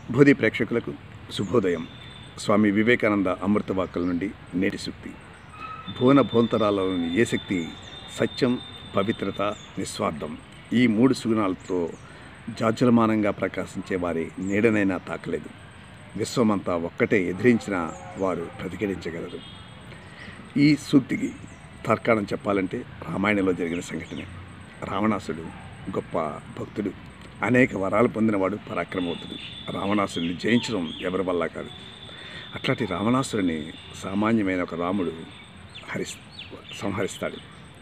బోధి ప్రేక్షకులకు శుభోదయం స్వామి వివేకానంద అమృత వాక్కుల నుండి నేటి శక్తి భువన భోంతరాలలోని ఏ శక్తి సత్యం పవిత్రత నిస్వార్థం ఈ మూడు సుగుణాలతో జాజ్వలమానంగా ప్రకాశించే వారి నీడనైనా తాకలేదు విశ్వమంతా ఒక్కటే ఎదిరించిన వారు ప్రతిఘటించగలరు ఈ సూక్తికి తర్కాణం చెప్పాలంటే రామాయణంలో జరిగిన సంఘటనే రావణాసుడు గొప్ప భక్తుడు అనేక వరాలు పొందినవాడు పరాక్రమవంతుడు రావణాసుడిని జయించడం ఎవరి వల్ల కాదు అట్లాంటి రావణాసురుని సామాన్యమైన ఒక రాముడు హరిస్ సంహరిస్తాడు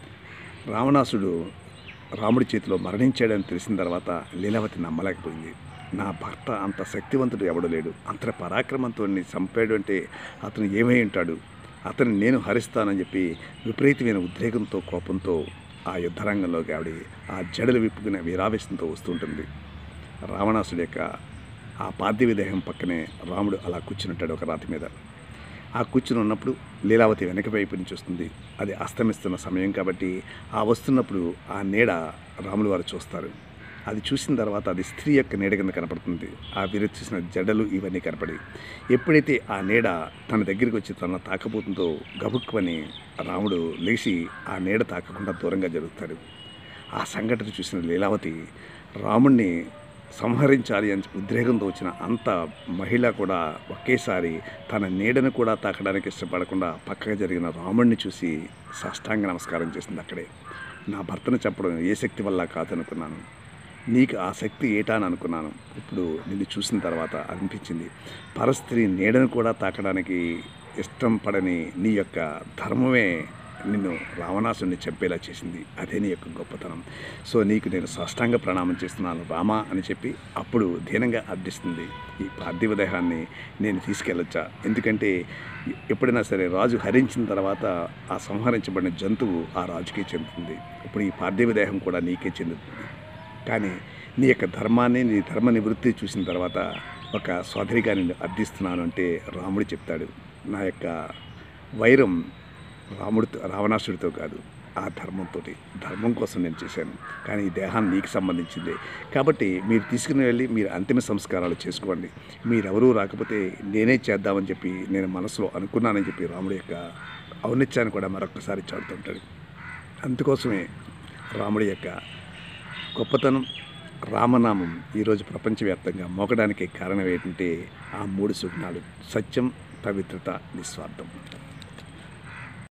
రావణాసుడు రాముడి చేతిలో మరణించాడని తెలిసిన తర్వాత లీలావతి నమ్మలేకపోయింది నా భర్త అంత శక్తివంతుడు ఎవడు లేడు అంత పరాక్రమంతో చంపాడు అంటే అతను ఏమై ఉంటాడు అతను నేను హరిస్తానని చెప్పి విపరీతమైన ఉద్రేకంతో కోపంతో ఆ యుద్ధరంగంలోకి ఆవిడ ఆ జడలు విప్పుకునే వీరావేశంతో వస్తుంటుంది రావణాసుడి యొక్క ఆ పార్థివ దేహం పక్కనే రాముడు అలా కూర్చుంటాడు ఒక రాతి మీద ఆ కూర్చుని ఉన్నప్పుడు లీలావతి వెనక వైపు నుంచి వస్తుంది అది అస్తమిస్తున్న సమయం కాబట్టి ఆ వస్తున్నప్పుడు ఆ నీడ రాములు వారు చూస్తారు అది చూసిన తర్వాత అది స్త్రీ యొక్క నీడ కింద కనపడుతుంది ఆ వీరు చూసిన జడలు ఇవన్నీ కనపడి ఎప్పుడైతే ఆ నీడ తన దగ్గరికి వచ్చి తన తాకపోతుందో గబుక్కుని రాముడు లేచి ఆ నీడ తాకకుండా దూరంగా జరుగుతాడు ఆ సంఘటన చూసిన లీలావతి రాముణ్ణి సంహరించాలి అని ఉద్రేకంతో వచ్చిన అంత మహిళ కూడా ఒకేసారి తన నీడను కూడా తాకడానికి ఇష్టపడకుండా పక్కగా జరిగిన రాముణ్ణి చూసి సాష్టాంగ నమస్కారం చేసింది అక్కడే నా భర్తను చెప్పడం ఏ శక్తి వల్ల కాదనుకున్నాను నీకు ఆ శక్తి ఏటా అని అనుకున్నాను ఇప్పుడు నిన్ను చూసిన తర్వాత అనిపించింది పరస్త్రీ నీడను కూడా తాకడానికి ఇష్టం పడని నీ యొక్క ధర్మమే నిన్ను రావణాసుని చంపేలా చేసింది అదే నీ యొక్క గొప్పతనం సో నీకు నేను సాష్టాంగ ప్రణామం చేస్తున్నాను రామా అని చెప్పి అప్పుడు దీనంగా అర్థిస్తుంది ఈ పార్థివ దేహాన్ని నేను తీసుకెళ్ళొచ్చా ఎందుకంటే ఎప్పుడైనా సరే రాజు హరించిన తర్వాత ఆ సంహరించబడిన జంతువు ఆ రాజుకే చెందుతుంది ఇప్పుడు ఈ పార్థివ దేహం కూడా నీకే చెందుతుంది కానీ నీ యొక్క ధర్మాన్ని నీ ధర్మ నివృత్తి చూసిన తర్వాత ఒక సోదరిగా నిన్ను అర్థిస్తున్నాను అంటే రాముడు చెప్తాడు నా యొక్క వైరం రాముడితో రావణాసుడితో కాదు ఆ ధర్మంతో ధర్మం కోసం నేను చేశాను కానీ ఈ దేహాన్ని నీకు సంబంధించింది కాబట్టి మీరు తీసుకుని వెళ్ళి మీరు అంతిమ సంస్కారాలు చేసుకోండి మీరెవరూ రాకపోతే నేనే చేద్దామని చెప్పి నేను మనసులో అనుకున్నానని చెప్పి రాముడి యొక్క ఔన్నత్యాన్ని కూడా మరొకసారి చాటుతుంటాడు అందుకోసమే రాముడి యొక్క గొప్పతనం రామనామం ఈరోజు ప్రపంచవ్యాప్తంగా మోకడానికి కారణం ఏంటంటే ఆ మూడు సుగుణాలు సత్యం పవిత్రత నిస్వార్థం